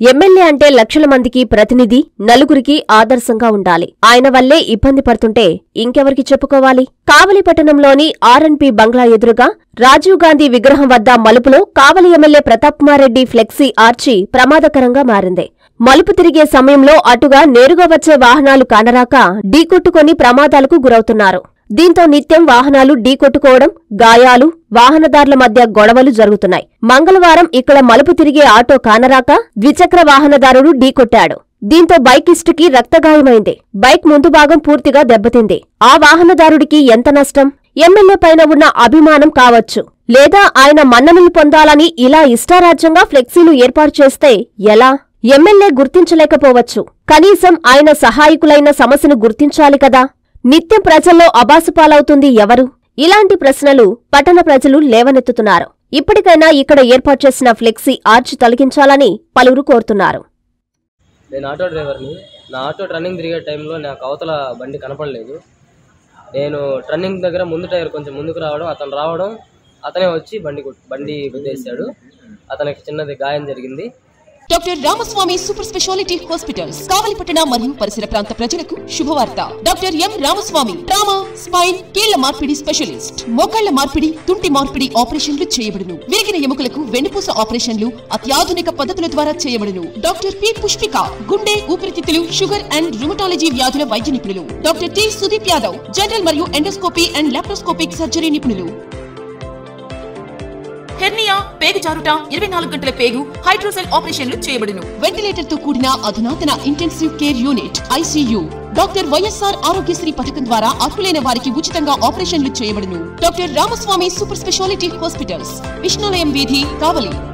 MLA అంటే లక్షల మందికి ప్రతినిధి నలుగురికి ఆదర్శంగా ఉండాలి ఆయన వల్లే ఇబ్బంది పడుతుంటే ఇంకెవరికి చెప్పుకోవాలి కావలి పట్టణంలోని ఆర్ఎన్పి బంగ్లా ఎదురుగా రాజీవ్ గాంధీ విగ్రహం వద్ద మలుపులో Kavali MLA Pratap Kumar Reddy flexi arch ప్రమాదకరంగా మారింది మలుపు తిరిగే సమయంలో అటుగా నేరుగా వచ్చే వాహనాలు కానరాక ఢీకొట్టుకొని ప్రమాదాలకు గురవుతున్నారు దీంతో నిత్యం వాహనాలు ఢీకొట్టుకోవడం గాయాలు వాహనదారుల మధ్య గొడవలు జరుగుతున్నాయి మంగళవారం ఇక్కడ మలుపు తిరిగే ఆటో కానరాక ద్విచక్ర వాహనదారుడు ఢీకొట్టాడు దీంతో బైకిస్టుకి రక్తగాయమైంది బైక్ ముందు భాగం పూర్తిగా దెబ్బతింది ఆ వాహనదారుడికి ఎంత నష్టం ఎమ్మెల్యే పైన ఉన్న అభిమానం కావచ్చు లేదా ఆయన మన్ననలు పొందాలని ఇలా ఇష్టారాజ్యంగా ఫ్లెక్సీలు ఏర్పాటు చేస్తే ఎలా ఎమ్మెల్యే గుర్తించలేకపోవచ్చు కనీసం ఆయన సహాయకులైన సమస్యను గుర్తించాలి కదా నిత్యం ప్రజల్లో అబాసుపాలవుతుంది ఎవరు ఇలాంటి ప్రశ్నలు పట్టణ ప్రజలు లేవనెత్తుతున్నారు ఇప్పటికైనా ఇక్కడ ఏర్పాటు చేసిన ఫ్లెక్సీ ఆర్చ్ తొలగించాలని పలువురు కోరుతున్నారు నేను ఆటో డ్రైవర్ని నా ఆటో టర్నింగ్ తిరిగే టైంలో నాకు అవతల బండి కనపడలేదు నేను టర్నింగ్ దగ్గర ముందు టైర్ కొంచెం ముందుకు రావడం అతను రావడం అతనే వచ్చి బండి కొట్- బండి గుద్దేశాడు అతనికి చిన్నది గాయం జరిగింది doctor Ramaswamy super speciality hospitals కావలిపట్టణ మరియు పరిసర ప్రాంత ప్రజలకు శుభవార్త doctor M Ramaswamy trauma spine కీళ్ల మార్పిడి స్పెషలిస్ట్ మోకాళ్ల మార్పిడి తుంటి మార్పిడి ఆపరేషన్లు చేయబడును విరిగిన ఎముకలకు వెన్నుపూస ఆపరేషన్లు అత్యాధునిక పద్ధతుల ద్వారా చేయబడును డాక్టర్ పి పుష్పిక గుండె ఊపిరితిత్తులు షుగర్ అండ్ రుమటాలజీ వ్యాధుల వైద్య నిపుణులు doctor T Sudeep Yadav general మరియు ఎండోస్కోపీ అండ్ లాప్రోస్కోపిక్ సర్జరీ నిపుణులు హెర్నియా పేగు జారుట ఇరవై నాలుగు గంటల పేగు హైడ్రోసెల్ ఆపరేషన్లు చేయబడును వెంటిలేటర్ తో కూడిన అధునాతన intensive care unit ICU doctor YSR Aarogyasri పథకం ద్వారా అర్హులైన వారికి ఉచితంగా ఆపరేషన్లు చేయబడును doctor Ramaswamy super speciality hospitals విష్ణులయం వీధి కావలి